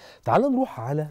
تعال نروح على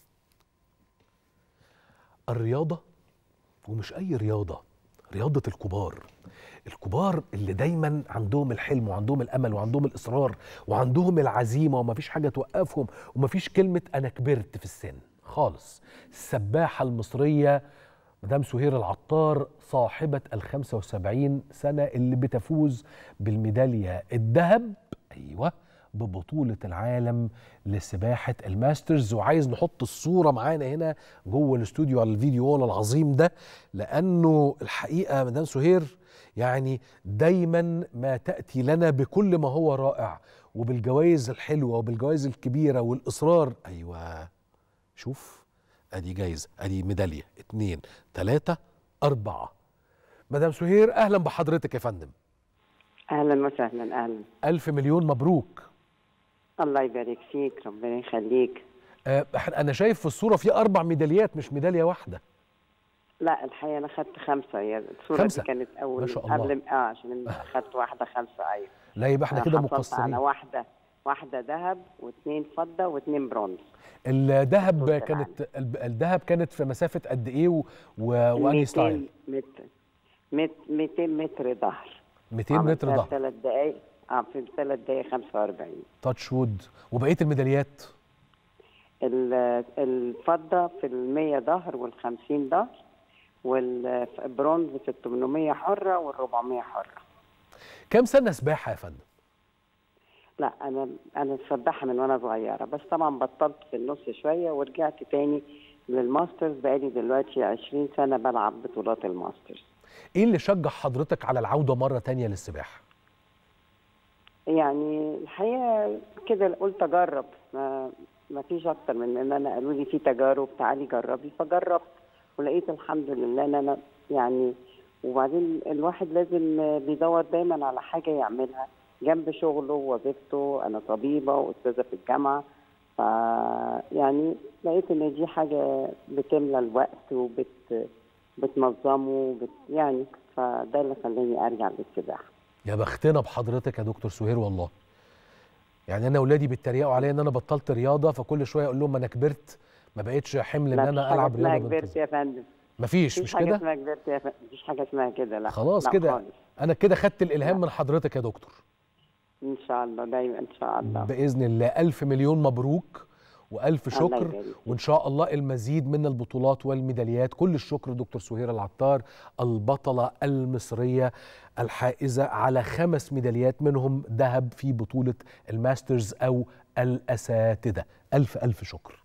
الرياضة ومش أي رياضة رياضة الكبار الكبار اللي دايما عندهم الحلم وعندهم الأمل وعندهم الإصرار وعندهم العزيمة ومفيش حاجة توقفهم ومفيش كلمة أنا كبرت في السن خالص السباحة المصرية مدام سهير العطار صاحبة ال 75 سنة اللي بتفوز بالميدالية الذهب أيوة ببطولة العالم لسباحة الماسترز وعايز نحط الصورة معانا هنا جوه الاستوديو على الفيديو وول العظيم ده لأنه الحقيقة مدام سهير يعني دايما ما تأتي لنا بكل ما هو رائع وبالجوائز الحلوة وبالجوائز الكبيرة والإصرار أيوة شوف ادي جايزه ادي ميداليه اتنين تلاته اربعه مدام سهير اهلا بحضرتك يا فندم اهلا وسهلا اهلا الف مليون مبروك الله يبارك فيك ربنا يخليك آه انا شايف في الصوره في اربع ميداليات مش ميداليه واحده لا الحقيقه انا خدت خمسه هي الصوره خمسة؟ دي كانت اول ما شاء الله. قبل اه عشان خدت واحده خمسه ايوه لا يبقى احنا أنا كده حصلت على مقصرين واحده واحده ذهب واثنين فضه واثنين برونز الذهب بطولة كانت الب- الذهب كانت في مسافه قد ايه و... و... وانهي ستايل 200 متر مت- 200 متر ظهر 200 متر ظهر ثلاث دقائق اه في ثلاث دقائق 45 تاتش وود وبقيه الميداليات ال- الفضه في ال 100 ظهر وال 50 ظهر والبرونز في ال 800 حره وال 400 حره كام سنه سباحه يا فندم لا انا انا سباحه من وانا صغيره بس طبعا بطلت في النص شويه ورجعت تاني للماسترز بقالي دلوقتي 20 سنه بلعب بطولات الماسترز ايه اللي شجع حضرتك على العوده مره تانية للسباحه يعني الحقيقه كده قلت اجرب ما ما فيش اكتر من ان انا قالوا لي في تجارب تعالي جربي فجربت ولقيت الحمد لله ان انا يعني وبعدين الواحد لازم بيدور دايما على حاجه يعملها جنب شغله ووظيفته انا طبيبه واستاذه في الجامعه ف يعني لقيت ان دي حاجه بتملى الوقت وبت بتنظمه وبت يعني فده اللي خلاني ارجع للسباحه يا بختنا بحضرتك يا دكتور سهير والله يعني انا اولادي بيتريقوا عليا ان انا بطلت رياضه فكل شويه اقول لهم انا كبرت ما بقتش حمل ان لا انا مفيش حاجة العب اسمها رياضه كبرت بانتظام يا فندم مفيش مفيش مش حاجه كده اسمها كبرت يا فندم مفيش حاجه اسمها كده لا خلاص لا كده خالص. انا كده خدت الالهام من حضرتك يا دكتور ان شاء الله دايما ان شاء الله باذن الله الف مليون مبروك والف الله شكر يبارك فيك. وان شاء الله المزيد من البطولات والميداليات كل الشكر دكتور سهير العطار البطله المصريه الحائزه على خمس ميداليات منهم ذهب في بطوله الماسترز او الاساتذه الف الف شكر